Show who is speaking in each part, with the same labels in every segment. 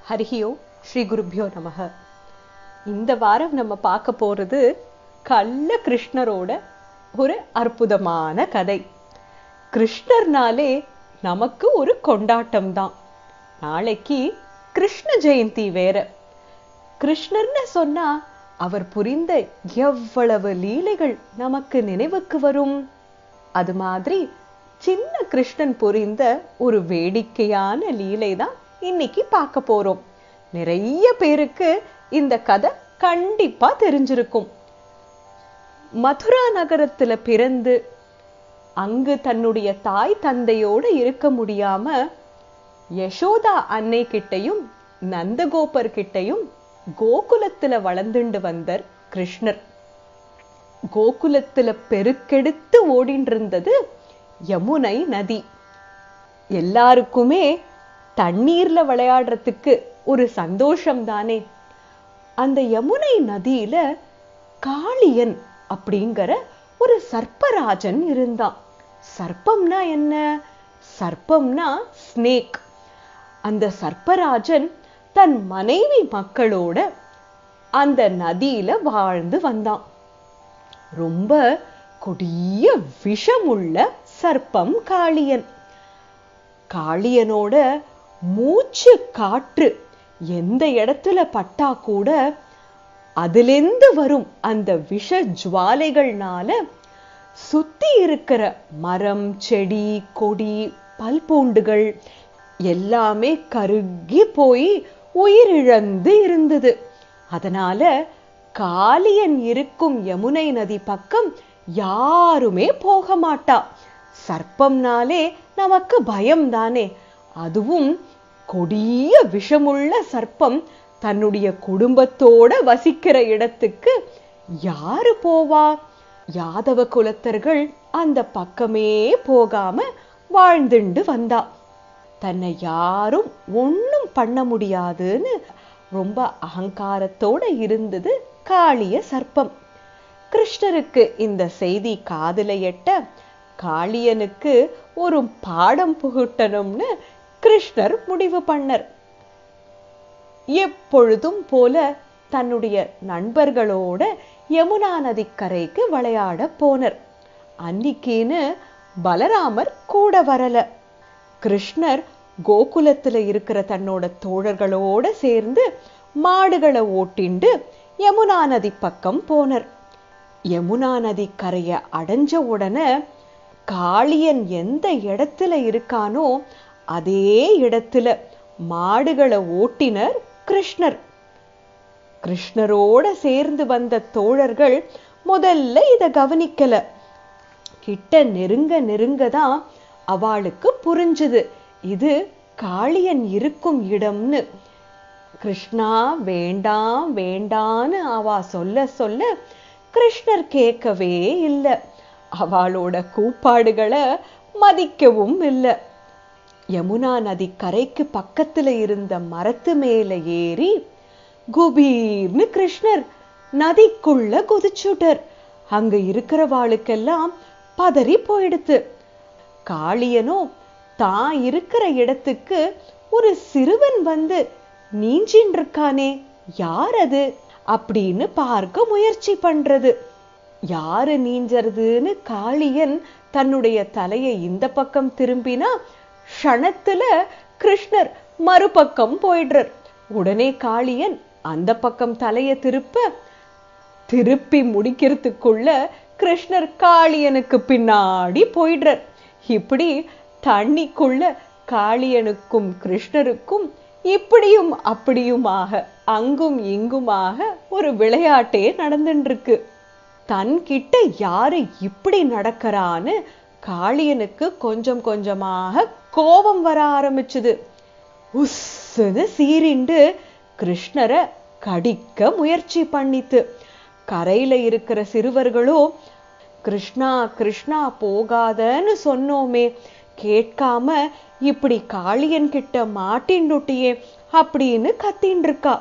Speaker 1: ஹரிஹியோ ஸ்ரீ குருப்யோ நமக இந்த வாரம் நம்ம பார்க்க போறது கள்ள கிருஷ்ணரோட ஒரு அற்புதமான கதை கிருஷ்ணர்னாலே நமக்கு ஒரு கொண்டாட்டம் தான் நாளைக்கு கிருஷ்ண ஜெயந்தி வேற கிருஷ்ணர்னு சொன்னா அவர் புரிந்த எவ்வளவு லீலைகள் நமக்கு நினைவுக்கு வரும் அது மாதிரி சின்ன கிருஷ்ணன் புரிந்த ஒரு வேடிக்கையான லீலை தான் இன்னைக்கு பார்க்க போறோம் நிறைய பேருக்கு இந்த கதை கண்டிப்பா தெரிஞ்சிருக்கும் மதுரா நகரத்துல பிறந்து அங்கு தன்னுடைய தாய் தந்தையோட இருக்க முடியாம யசோதா அன்னை கிட்டையும் நந்தகோபர் கிட்டையும் கோகுலத்துல வளர்ந்துண்டு வந்தார் கிருஷ்ணர் கோகுலத்துல பெருக்கெடுத்து ஓடின்னு இருந்தது யமுனை நதி எல்லாருக்குமே தண்ணீர்ல விளையாடுறதுக்கு ஒரு சந்தோஷம் தானே அந்த யமுனை நதியில காளியன் அப்படிங்கிற ஒரு சர்ப்பராஜன் இருந்தான் சர்ப்பம்னா என்ன சர்ப்பம்னா ஸ்னேக் அந்த சர்ப்பராஜன் தன் மனைவி மக்களோட அந்த நதியில வாழ்ந்து வந்தான் ரொம்ப கொடிய விஷமுள்ள சர்ப்பம் காளியன் காளியனோட மூச்சு காற்று எந்த இடத்துல பட்டா கூட அதிலிருந்து வரும் அந்த விஷ ஜுவாலைகள்னால சுத்தி இருக்கிற மரம் செடி கொடி பல்பூண்டுகள் எல்லாமே கருகி போய் உயிரிழந்து இருந்தது அதனால காளியன் இருக்கும் யமுனை நதி பக்கம் யாருமே போக மாட்டா சர்ப்பம்னாலே நமக்கு பயம் தானே அதுவும் கொடிய விஷமுள்ள சர்ப்பம் தன்னுடைய குடும்பத்தோட வசிக்கிற இடத்துக்கு யாரு போவா யாதவ குலத்தர்கள் அந்த பக்கமே போகாம வாழ்ந்துண்டு வந்தா தன்னை யாரும் ஒண்ணும் பண்ண முடியாதுன்னு ரொம்ப அகங்காரத்தோட இருந்தது காளிய சர்ப்பம் கிருஷ்ணருக்கு இந்த செய்தி காதுல எட்ட காளியனுக்கு ஒரு பாடம் புகுட்டணும்னு கிருஷ்ணர் முடிவு பண்ணர் எப்பொழுதும் போல தன்னுடைய நண்பர்களோட யமுனா நதிக்கரைக்கு விளையாட போனர் அன்னிக்கேன்னு பலராமர் கூட வரல கிருஷ்ணர் கோகுலத்துல இருக்கிற தன்னோட தோழர்களோட சேர்ந்து மாடுகளை ஓட்டிண்டு யமுனா நதி பக்கம் போனர் யமுனா நதி கரைய அடைஞ்ச உடனே காளியன் எந்த இடத்துல இருக்கானோ அதே இடத்துல மாடுகளை ஓட்டினர் கிருஷ்ணர் கிருஷ்ணரோட சேர்ந்து வந்த தோழர்கள் முதல்ல இத கவனிக்கல கிட்ட நெருங்க நெருங்க தான் அவளுக்கு புரிஞ்சுது இது காளியன் இருக்கும் இடம்னு கிருஷ்ணா வேண்டாம் வேண்டான்னு அவ சொல்ல சொல்ல கிருஷ்ணர் கேட்கவே இல்லை அவளோட கூப்பாடுகளை மதிக்கவும் இல்லை யமுனா நதி கரைக்கு பக்கத்துல இருந்த மரத்து மேல ஏறி குபீர்னு கிருஷ்ணர் நதிக்குள்ள குதிச்சுட்டர் அங்க இருக்கிறவாளுக்கெல்லாம் பதறி போயிடுத்து காளியனோ தான் இருக்கிற இடத்துக்கு ஒரு சிறுவன் வந்து நீஞ்சின் இருக்கானே யார் அது அப்படின்னு பார்க்க முயற்சி பண்றது யாரு நீஞ்சறதுன்னு காளியன் தன்னுடைய தலையை இந்த பக்கம் திரும்பினா க்ஷணத்துல கிருஷ்ணர் மறுபக்கம் போயிடுறார் உடனே காளியன் அந்த பக்கம் தலைய திருப்ப திருப்பி முடிக்கிறதுக்குள்ள கிருஷ்ணர் காளியனுக்கு பின்னாடி போயிடுறார் இப்படி தண்ணிக்குள்ள காளியனுக்கும் கிருஷ்ணருக்கும் இப்படியும் அப்படியுமாக அங்கும் இங்குமாக ஒரு விளையாட்டே நடந்துட்டு இருக்கு தன்கிட்ட யாரு இப்படி நடக்கிறான்னு காளியனுக்கு கொஞ்சம் கொஞ்சமாக கோபம் வர ஆரம்பிச்சுது உஸ்ஸுன்னு சீரிண்டு கிருஷ்ணரை கடிக்க முயற்சி பண்ணித்து கரையில இருக்கிற சிறுவர்களோ கிருஷ்ணா கிருஷ்ணா போகாதன்னு சொன்னோமே கேட்காம இப்படி காளியன் கிட்ட மாட்டின்னுட்டியே அப்படின்னு கத்தின்னு இருக்கா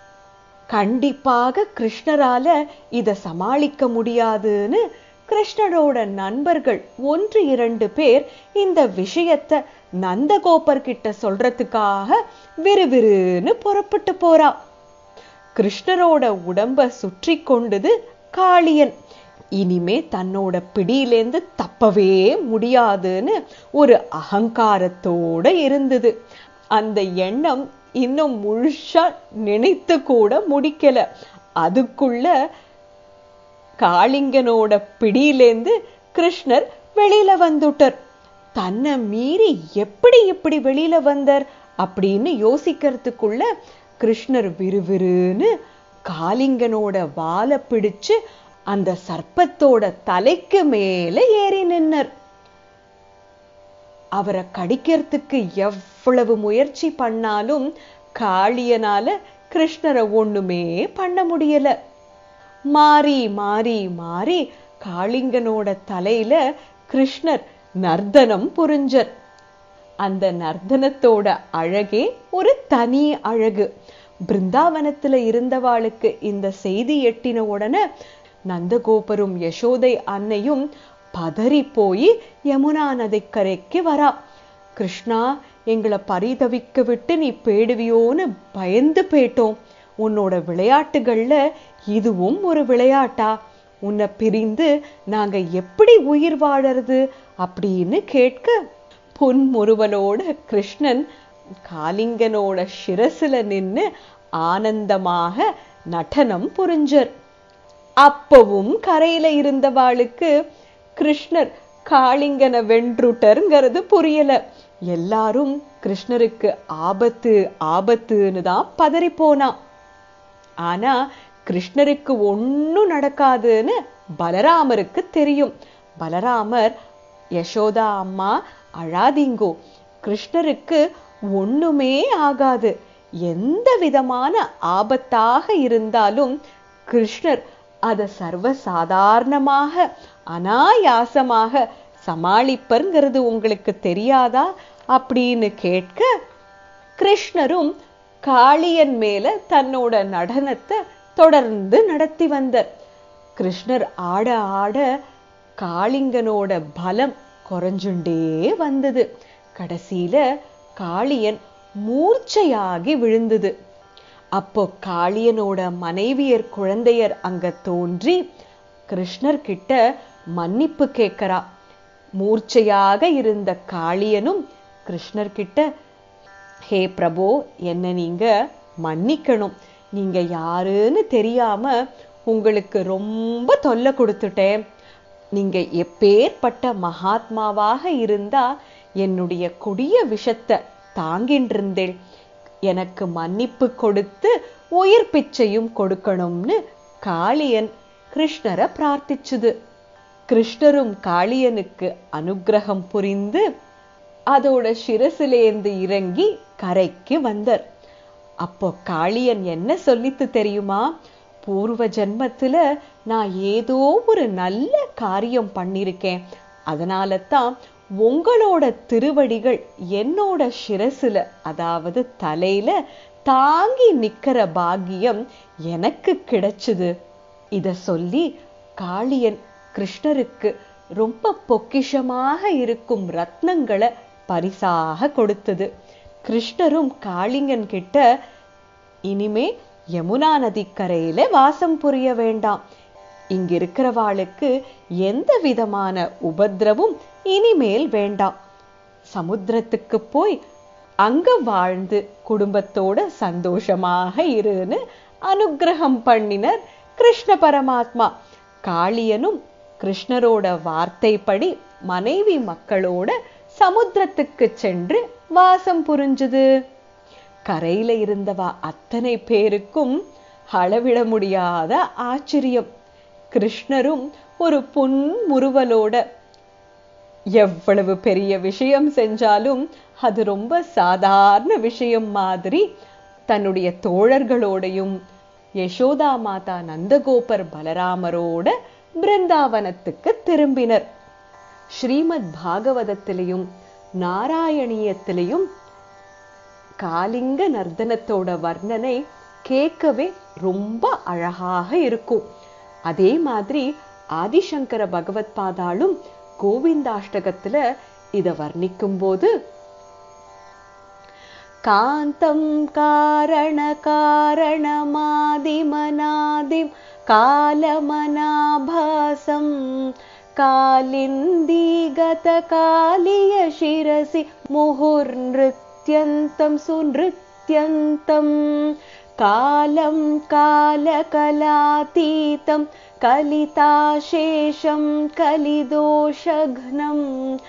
Speaker 1: கண்டிப்பாக கிருஷ்ணரால இத சமாளிக்க முடியாதுன்னு கிருஷ்ணரோட நண்பர்கள் ஒன்று இரண்டு பேர் இந்த விஷயத்தை நந்தகோபர் கிட்ட சொல்றதுக்காக விறுவிறுன்னு புறப்பட்டு போறா கிருஷ்ணரோட உடம்ப சுற்றி கொண்டது காளியன் இனிமே தன்னோட பிடியிலேந்து தப்பவே முடியாதுன்னு ஒரு அகங்காரத்தோட இருந்தது அந்த எண்ணம் இன்னும் முழுசா நினைத்து கூட முடிக்கல அதுக்குள்ள காளிங்கனோட பிடியிலேந்து கிருஷ்ணர் வெளியில வந்துட்டார் தன்னை மீறி எப்படி இப்படி வெளியில வந்தார் அப்படின்னு யோசிக்கிறதுக்குள்ள கிருஷ்ணர் விறுவிறுன்னு காளிங்கனோட வாலை பிடிச்சு அந்த சர்ப்பத்தோட தலைக்கு மேல ஏறி நின்னர் அவரை கடிக்கிறதுக்கு எவ்வளவு முயற்சி பண்ணாலும் காளியனால கிருஷ்ணரை ஒண்ணுமே பண்ண முடியல மாறி மாறி மாறி காளிங்கனோட தலையில கிருஷ்ணர் நர்த்தனம் புரிஞ்சர் அந்த நர்த்தனத்தோட அழகே ஒரு தனி அழகு பிருந்தாவனத்துல இருந்தவாளுக்கு இந்த செய்தி எட்டின உடனே நந்தகோபரும் யசோதை அன்னையும் பதறி போய் யமுனா நதிக்கரைக்கு வரா கிருஷ்ணா எங்களை பரிதவிக்க விட்டு நீ போயிடுவியோன்னு பயந்து போயிட்டோம் உன்னோட விளையாட்டுகள்ல இதுவும் ஒரு விளையாட்டா உன்னை பிரிந்து நாங்க எப்படி உயிர் வாழறது அப்படின்னு கேட்க புன்முறுவலோட கிருஷ்ணன் காளிங்கனோட சிரசுல நின்னு ஆனந்தமாக நடனம் புரிஞ்சர் அப்பவும் கரையில இருந்தவாளுக்கு கிருஷ்ணர் காளிங்கனை வென்றுட்டருங்கிறது புரியல எல்லாரும் கிருஷ்ணருக்கு ஆபத்து ஆபத்துன்னு தான் பதறி போனா ஆனா கிருஷ்ணருக்கு ஒண்ணும் நடக்காதுன்னு பலராமருக்கு தெரியும் பலராமர் யசோதா அம்மா அழாதீங்கோ கிருஷ்ணருக்கு ஒண்ணுமே ஆகாது எந்த விதமான ஆபத்தாக இருந்தாலும் கிருஷ்ணர் அதை சர்வ சாதாரணமாக அனாயாசமாக சமாளிப்பருங்கிறது உங்களுக்கு தெரியாதா அப்படின்னு கேட்க கிருஷ்ணரும் காளியன் மேல தன்னோட நடனத்தை தொடர்ந்து நடத்தி வந்தார் கிருஷ்ணர் ஆட ஆட காளிங்கனோட பலம் குறைஞ்சுண்டே வந்தது கடைசியில காளியன் மூர்ச்சையாகி விழுந்தது அப்போ காளியனோட மனைவியர் குழந்தையர் அங்க தோன்றி கிருஷ்ணர் கிட்ட மன்னிப்பு கேட்கிறா மூர்ச்சையாக இருந்த காளியனும் கிருஷ்ணர் கிட்ட ஹே பிரபு என்ன நீங்க மன்னிக்கணும் நீங்க யாருன்னு தெரியாம உங்களுக்கு ரொம்ப தொல்லை கொடுத்துட்டேன் நீங்க எப்பேற்பட்ட மகாத்மாவாக இருந்தா என்னுடைய கொடிய விஷத்தை தாங்கின்றிருந்தேன் எனக்கு மன்னிப்பு கொடுத்து உயிர் பிச்சையும் கொடுக்கணும்னு காளியன் கிருஷ்ணரை பிரார்த்திச்சுது கிருஷ்ணரும் காளியனுக்கு அனுக்கிரகம் புரிந்து அதோட சிரசிலேந்து இறங்கி கரைக்கு வந்தார் அப்போ காளியன் என்ன சொல்லித்து தெரியுமா பூர்வ ஜென்மத்துல நான் ஏதோ ஒரு நல்ல காரியம் பண்ணிருக்கேன் அதனால தான் உங்களோட திருவடிகள் என்னோட சிரசுல அதாவது தலையில தாங்கி நிக்கிற பாக்கியம் எனக்கு கிடைச்சுது இத சொல்லி காளியன் கிருஷ்ணருக்கு ரொம்ப பொக்கிஷமாக இருக்கும் ரத்னங்களை பரிசாக கொடுத்தது கிருஷ்ணரும் காளிங்கன் கிட்ட இனிமே யமுனா நதிக்கரையில வாசம் புரிய வேண்டாம் இங்க இருக்கிறவாளுக்கு எந்த விதமான உபத்திரவும் இனிமேல் வேண்டாம் சமுத்திரத்துக்கு போய் அங்க வாழ்ந்து குடும்பத்தோட சந்தோஷமாக இருன்னு அனுக்கிரகம் பண்ணினர் கிருஷ்ண பரமாத்மா காளியனும் கிருஷ்ணரோட வார்த்தைப்படி மனைவி மக்களோட சமுத்திரத்துக்கு சென்று வாசம் புரிஞ்சுது கரையில இருந்தவா அத்தனை பேருக்கும் அளவிட முடியாத ஆச்சரியம் கிருஷ்ணரும் ஒரு புன்முறுவலோட எவ்வளவு பெரிய விஷயம் செஞ்சாலும் அது ரொம்ப சாதாரண விஷயம் மாதிரி தன்னுடைய தோழர்களோடையும் யசோதா மாதா நந்தகோபர் பலராமரோட பிருந்தாவனத்துக்கு திரும்பினர் ஸ்ரீமத் பாகவதத்திலையும் நாராயணியத்திலையும் காலிங்க நர்த்தனத்தோட வர்ணனை கேட்கவே ரொம்ப அழகாக இருக்கும் அதே மாதிரி ஆதிசங்கர பகவத் பாதாளும் கோவிந்தாஷ்டகத்துல இத வர்ணிக்கும் போது कान्तं कारणकारणमादिमनादिं कालमनाभासं कालिन्दीगतकालीय शिरसि मुहुर्नृत्यन्तं सुनृत्यन्तं कालं कालकलातीतं कलिताशेषं कलिदोषघ्नं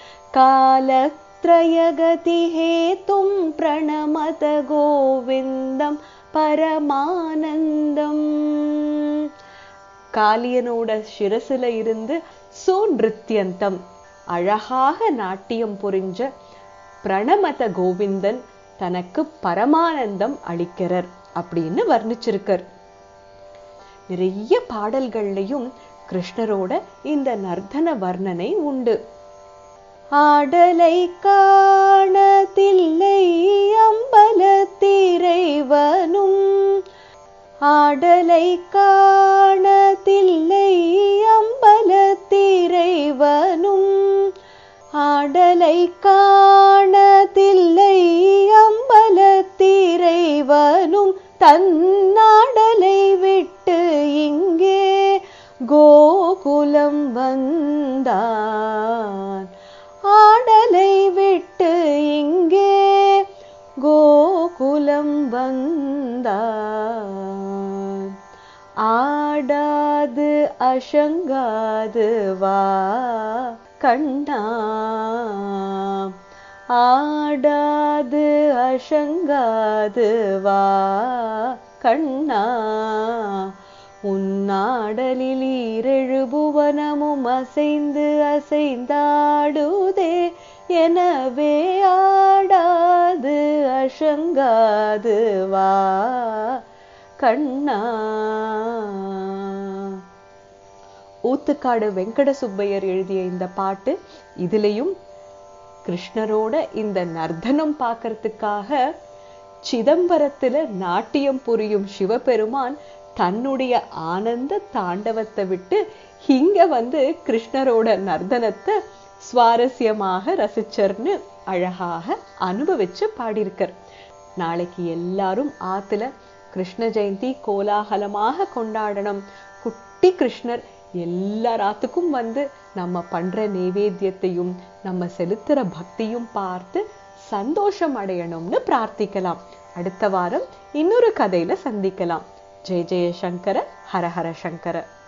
Speaker 1: कालत्रयगतिहेतुं प्रणमत गोविन्दं பரமானந்தம் காளியனோட சிரசுல இருந்து சூன்றிருத்தியந்தம் அழகாக நாட்டியம் புரிஞ்ச பிரணமத கோவிந்தன் தனக்கு பரமானந்தம் அளிக்கிறார் அப்படின்னு வர்ணிச்சிருக்கார் நிறைய பாடல்கள்லையும் கிருஷ்ணரோட இந்த நர்த்தன வர்ணனை உண்டு ஆடலை காணதில்லை அம்பலத்திரைவனும் ஆடலை காணதில்லை அம்பலத்திரைவனும் ஆடலை காணதில்லை அம்பலத்திரைவனும் தன்னாடலை விட்டு இங்கே கோகுலம் வந்தான் ஆடலை விட்டு இங்கே கோகுலம் வந்தான் ஆடாது அசங்காது வா கண்ணா ஆடாது அசங்காது வா கண்ணா உன்னாடலில் ஈரெழு புவனமும் அசைந்து அசைந்தாடுதே எனவே ஆடாது அசங்காது வா கண்ணா ஊத்துக்காடு வெங்கட சுப்பையர் எழுதிய இந்த பாட்டு இதுலயும் கிருஷ்ணரோட இந்த நர்த்தனம் பார்க்கறதுக்காக சிதம்பரத்துல நாட்டியம் புரியும் சிவபெருமான் தன்னுடைய ஆனந்த தாண்டவத்தை விட்டு இங்க வந்து கிருஷ்ணரோட நர்த்தனத்தை சுவாரஸ்யமாக ரசிச்சர்னு அழகாக அனுபவிச்சு பாடியிருக்கார் நாளைக்கு எல்லாரும் ஆத்துல கிருஷ்ண ஜெயந்தி கோலாகலமாக கொண்டாடணும் குட்டி கிருஷ்ணர் எல்லா ராத்துக்கும் வந்து நம்ம பண்ற நைவேத்தியத்தையும் நம்ம செலுத்துற பக்தியும் பார்த்து சந்தோஷம் அடையணும்னு பிரார்த்திக்கலாம் அடுத்த வாரம் இன்னொரு கதையில சந்திக்கலாம் ஜெய ஜெய சங்கர ஹர ஹர சங்கர